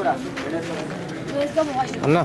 అన్నా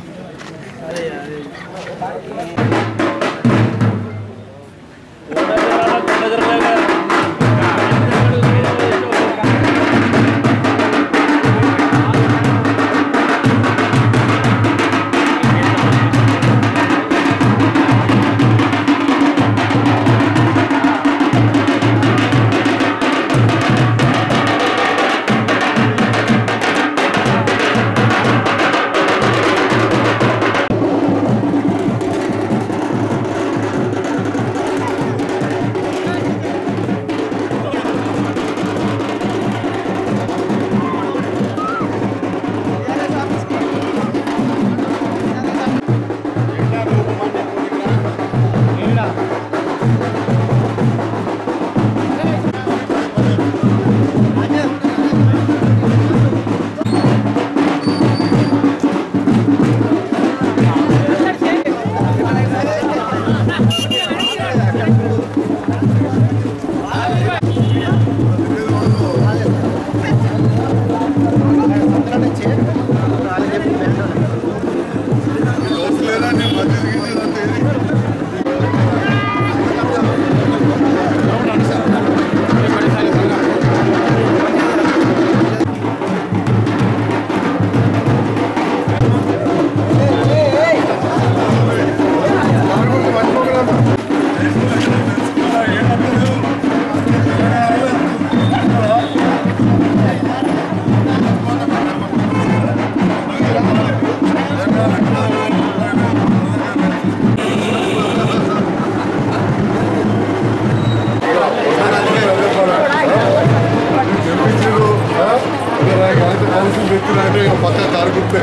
పక్క కారు గుర్తే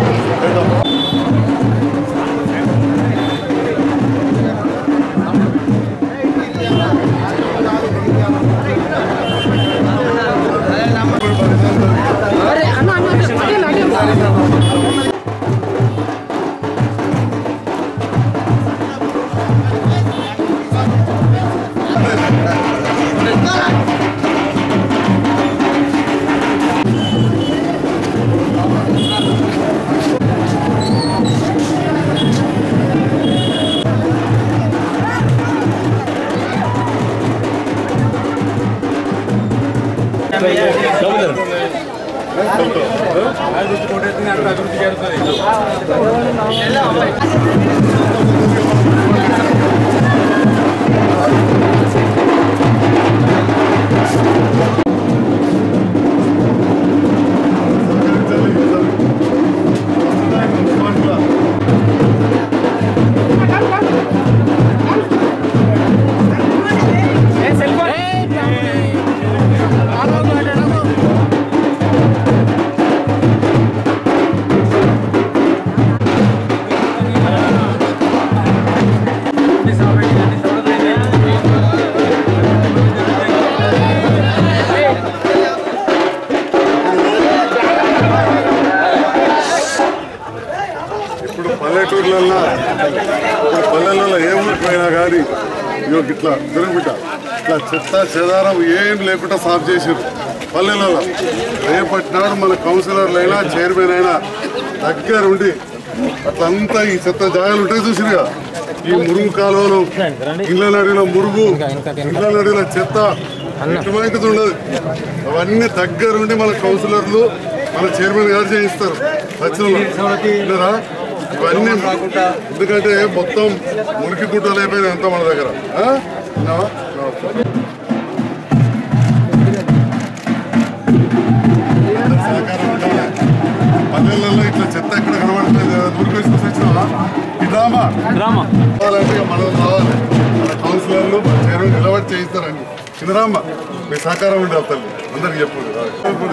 ఇప్పుడు పల్లెటూర్లలో ఇప్పుడు పల్లెలలో ఏ ఊరికి పోయినా కానీ ఇగో ఇట్లా తిరుగుబిట్ట ఇట్లా చెత్త చెదారం ఏం లేకుండా సాఫ్ చేసారు పల్లెలలో రేపటి నాడు మన కౌన్సిలర్లు అయినా చైర్మన్ అయినా దగ్గర ఉండి అట్లంతా ఈ చెత్త జాగాలు ఉంటాయి చూసిరుగా ఈ మురుగు కాలువలు ఇళ్ళ నడిలో మురుగు ఇళ్ళ నడిలో చెత్త ఎటువంటిది ఉండదు అవన్నీ దగ్గరుండి మన కౌన్సిలర్లు మన చైర్మన్ గారు చేయిస్తారు వచ్చిన ఇవన్నీ ఎందుకంటే మొత్తం మురికి గుట్టలు అయిపోయినాయి అంతా మన దగ్గర ఆ? విన్నావా? అందరి సహకారం ఉండాలి. పల్లెలలో ఇట్లా చెత్త ఎక్కడ కనబడట్లేదు ఊరికి వచ్చి వచ్చినావా ఈ డ్రామా డ్రామా కావాలంటే ఇక మనం రావాలి మన కౌన్సిలర్లు మన చైర్మన్ నిలబడి చేయిస్తారండి చిన్నరామ్మ మీ సహకారం ఉండాలి తల్లి అందరికి చెప్పు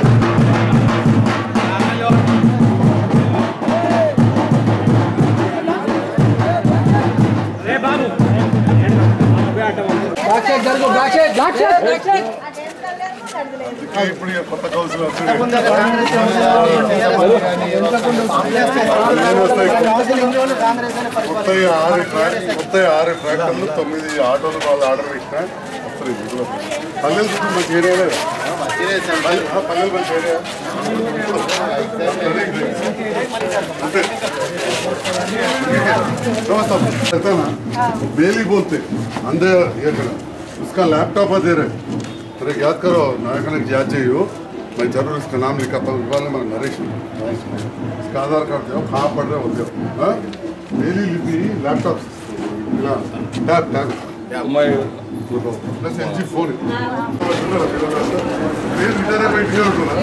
ఇంకా ఇప్పుడు ఇక కొత్త కౌన్సిలర్ కొత్త ఆరు ట్రాక్ కొత్త ఆరు ట్రాక్టర్లు తొమ్మిది ఆటోలు వాళ్ళు ఆర్డర్ పెట్టినా వస్తుంది పల్లెలు చుట్టూ మంచి ఏరియా పల్లె- ఆ, పల్లెలు మంచి ఏరియా. అంతే. नमस्कार कहता ना बेली बोलते अंधे ये करा उसका लैपटॉप है दे रहे अरे याद करो नायक याद चाहिए मैं जरूर इसका नाम लिखाता हूँ इवाल मैं नरेश इसका आधार कार्ड दो कहाँ पढ़ रहे होते हो हाँ? बेली लिपि laptop tab tab plus L G phone నేను ఇద్దరే బయటికి ఉంటున్నా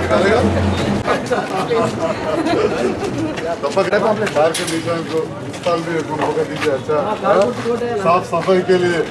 तपक बाहर के निशान को स्थान भी मौका दीजिए अच्छा हाँ? साफ सफाई के लिए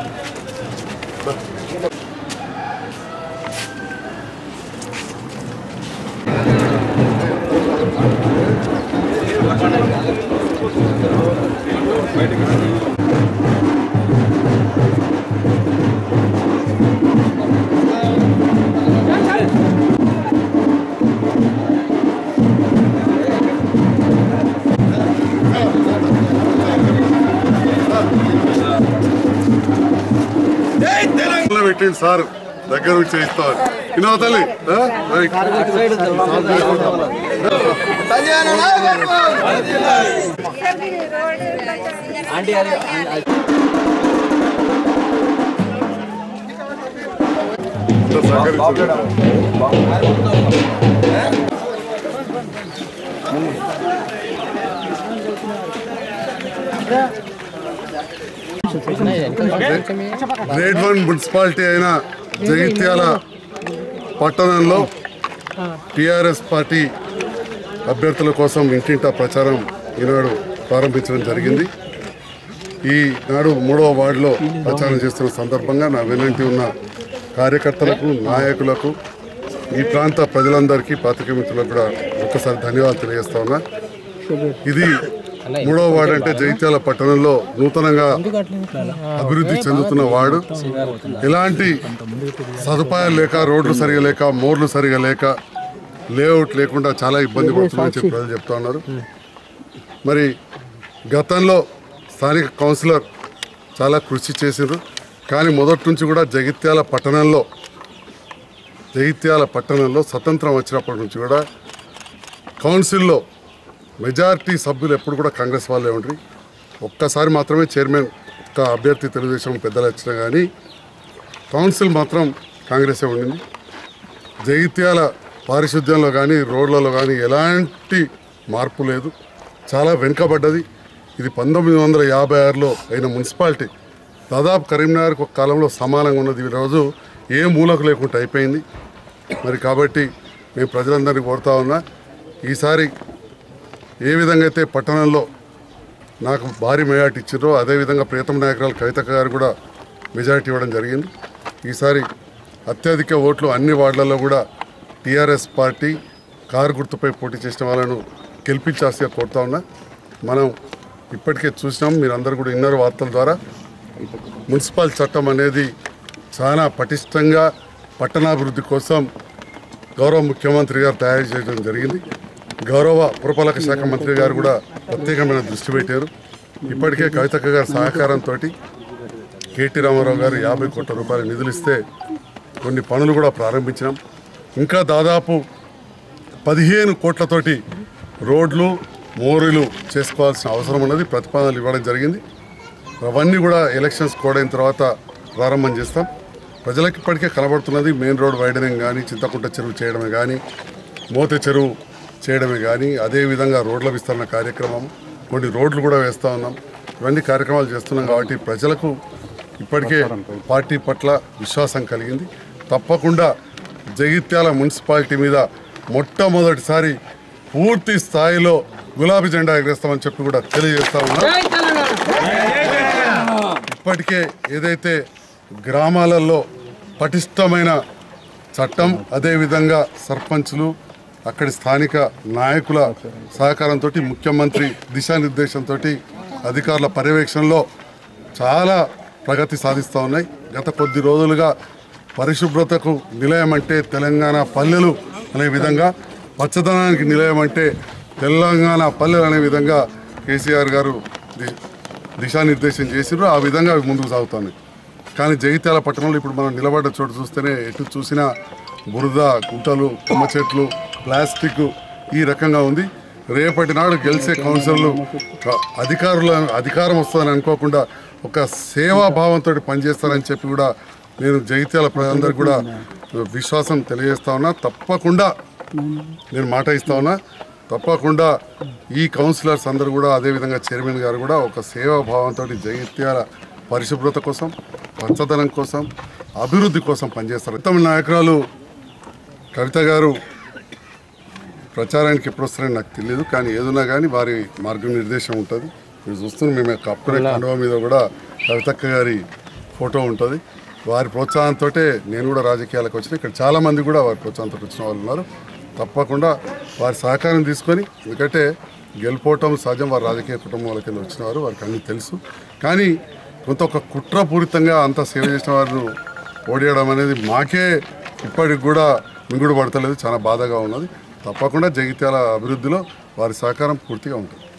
పెట్టింది సార్ దగ్గర నుంచి చేయిస్తామని వినోద తల్లి ఆ? రైట్. సార్ చేసుకుంటాం. సహకరించండి. గ్రేడ్ వన్ మున్సిపాలిటీ అయిన జగిత్యాల పట్టణంలో టిఆర్ఎస్ పార్టీ అభ్యర్థుల కోసం ఇంటింటా ప్రచారం ఈనాడు ప్రారంభించడం జరిగింది ఈ నాడు మూడవ వార్డులో ప్రచారం చేస్తున్న సందర్భంగా నా వెన్నంటి ఉన్న కార్యకర్తలకు నాయకులకు ఈ ప్రాంత ప్రజలందరికీ పాతిక మిత్రులకు కూడా ఒక్కసారి ధన్యవాదాలు తెలియజేస్తా ఉన్నా ఇది మూడవ వార్డు అంటే జగిత్యాల పట్టణంలో నూతనంగా అభివృద్ధి చెందుతున్న వార్డు ఎలాంటి సదుపాయాలు లేక రోడ్లు సరిగా లేక మోర్లు సరిగా లేక లేఅవుట్ లేకుండా చాలా ఇబ్బంది పడుతుందని చెప్పి ప్రజలు చెప్తా ఉన్నారు మరి గతంలో స్థానిక కౌన్సిలర్ చాలా కృషి చేసిండ్రు కానీ మొదటి నుంచి కూడా జగిత్యాల పట్టణంలో జగిత్యాల పట్టణంలో స్వతంత్రం వచ్చినప్పటి నుంచి కూడా కౌన్సిల్లో మెజారిటీ సభ్యులు ఎప్పుడు కూడా కాంగ్రెస్ వాళ్ళే ఉండ్రి ఒక్కసారి మాత్రమే చైర్మన్ ఒక్క అభ్యర్థి తెలుగుదేశం పెద్దలు వచ్చినా కానీ కౌన్సిల్ మాత్రం కాంగ్రెసే ఉండింది జగిత్యాల పారిశుద్ధ్యంలో కానీ రోడ్లలో కానీ ఎలాంటి మార్పు లేదు చాలా వెనుకబడ్డది ఇది పంతొమ్మిది వందల యాభై ఆరులో అయిన మున్సిపాలిటీ దాదాపు కరీంనగర్కి ఒక కాలంలో సమానంగా ఉన్నది ఈరోజు ఏ మూలకు లేకుండా అయిపోయింది మరి కాబట్టి మేము ప్రజలందరినీ కోరుతా ఉన్నా ఈసారి ఏ విధంగా అయితే పట్టణంలో నాకు భారీ మెజార్టీ ఇచ్చారో అదేవిధంగా ప్రియతమ నాయకురాలు కవితక్క గారు కూడా మెజారిటీ ఇవ్వడం జరిగింది ఈసారి అత్యధిక ఓట్లు అన్ని వార్డులలో కూడా టీఆర్ఎస్ పార్టీ కారు గుర్తుపై పోటీ చేసిన వాళ్ళను గెలిపించాల్సిగా కోరుతా ఉన్నా మనం ఇప్పటికే చూసినాం మీరందరూ కూడా ఇన్నర్ వార్తల ద్వారా మున్సిపల్ చట్టం అనేది చాలా పటిష్టంగా పట్టణాభివృద్ధి కోసం గౌరవ ముఖ్యమంత్రి గారు తయారు చేయడం జరిగింది గౌరవ పురపాలక శాఖ మంత్రి గారు కూడా ప్రత్యేకమైన దృష్టి పెట్టారు ఇప్పటికే కవితక్క గారి సహకారంతో కేటీ రామారావు గారు యాభై కోట్ల రూపాయల నిధులు ఇస్తే కొన్ని పనులు కూడా ప్రారంభించినాం ఇంకా దాదాపు పదిహేను కోట్లతోటి రోడ్లు మోరీలు చేసుకోవాల్సిన అవసరం ఉన్నది ప్రతిపాదనలు ఇవ్వడం జరిగింది అవన్నీ కూడా ఎలక్షన్స్ కోడైన తర్వాత ప్రారంభం చేస్తాం ప్రజలకు ఇప్పటికే కనబడుతున్నది మెయిన్ రోడ్ వైడనింగ్ కానీ చింతకుంట చెరువు చేయడమే కానీ మోతే చెరువు చేయడమే కానీ అదేవిధంగా రోడ్ల విస్తరణ కార్యక్రమం కొన్ని రోడ్లు కూడా వేస్తూ ఉన్నాం ఇవన్నీ కార్యక్రమాలు చేస్తున్నాం కాబట్టి ప్రజలకు ఇప్పటికే పార్టీ పట్ల విశ్వాసం కలిగింది తప్పకుండా జగిత్యాల మున్సిపాలిటీ మీద మొట్టమొదటిసారి పూర్తి స్థాయిలో గులాబీ జెండా ఎగరేస్తామని చెప్పి కూడా తెలియజేస్తా ఉన్నాం ఇప్పటికే ఏదైతే గ్రామాలలో పటిష్టమైన చట్టం అదేవిధంగా సర్పంచ్లు అక్కడి స్థానిక నాయకుల సహకారంతో ముఖ్యమంత్రి దిశానిర్దేశంతో అధికారుల పర్యవేక్షణలో చాలా ప్రగతి సాధిస్తూ ఉన్నాయి గత కొద్ది రోజులుగా పరిశుభ్రతకు నిలయం అంటే తెలంగాణ పల్లెలు అనే విధంగా పచ్చదనానికి నిలయం అంటే తెలంగాణ పల్లెలు అనే విధంగా కేసీఆర్ గారు ది- దిశానిర్దేశం చేసిర్రు ఆ విధంగా అవి ముందుకు సాగుతున్నాయి కానీ జగిత్యాల పట్టణంలో ఇప్పుడు మనం నిలబడ్డ చోటు చూస్తేనే ఎటు చూసినా బురద గుంటలు తుమ్మ చెట్లు ప్లాస్టిక్ ఈ రకంగా ఉంది రేపటి నాడు గెలిచే కౌన్సిలర్లు క- అధికారుల అధికారం వస్తుందని అనుకోకుండా ఒక సేవాభావంతో పనిచేస్తారని చెప్పి కూడా నేను జగిత్యాల ప్రజలందరికీ కూడా విశ్వాసం తెలియజేస్తా ఉన్నా తప్పకుండా నేను మాట ఇస్తా ఉన్నా తప్పకుండా ఈ కౌన్సిలర్స్ అందరూ కూడా అదేవిధంగా చైర్మన్ గారు కూడా ఒక సేవాభావంతో జగిత్యాల పరిశుభ్రత కోసం పచ్చదనం కోసం అభివృద్ధి కోసం పనిచేస్తారు తమిళ నాయకురాలు కవిత గారు ప్రచారానికి ఎప్పుడు వస్తారని నాకు తెలియదు కానీ ఏదున్నా కానీ వారి మార్గనిర్దేశం ఉంటుంది మీరు చూస్తున్న మేము కప్పుకునే కండువ మీద కూడా కవితక్క గారి ఫోటో ఉంటుంది వారి ప్రోత్సాహంతో నేను కూడా రాజకీయాలకు వచ్చిన ఇక్కడ చాలామంది కూడా వారి ప్రోత్సాహంతో వచ్చిన వాళ్ళు ఉన్నారు తప్పకుండా వారి సహకారం తీసుకొని ఎందుకంటే గెలుపోవటం సహజం వారి రాజకీయ కుటుంబాల కింద వచ్చిన వారు వారికి అన్నీ తెలుసు కానీ కొంత ఒక కుట్రపూరితంగా అంత సేవ చేసిన వారు ఓడియడం అనేది మాకే ఇప్పటికి కూడా మింగుడు పడతలేదు చాలా బాధగా ఉన్నది తప్పకుండా జగిత్యాల అభివృద్ధిలో వారి సహకారం పూర్తిగా ఉంటుంది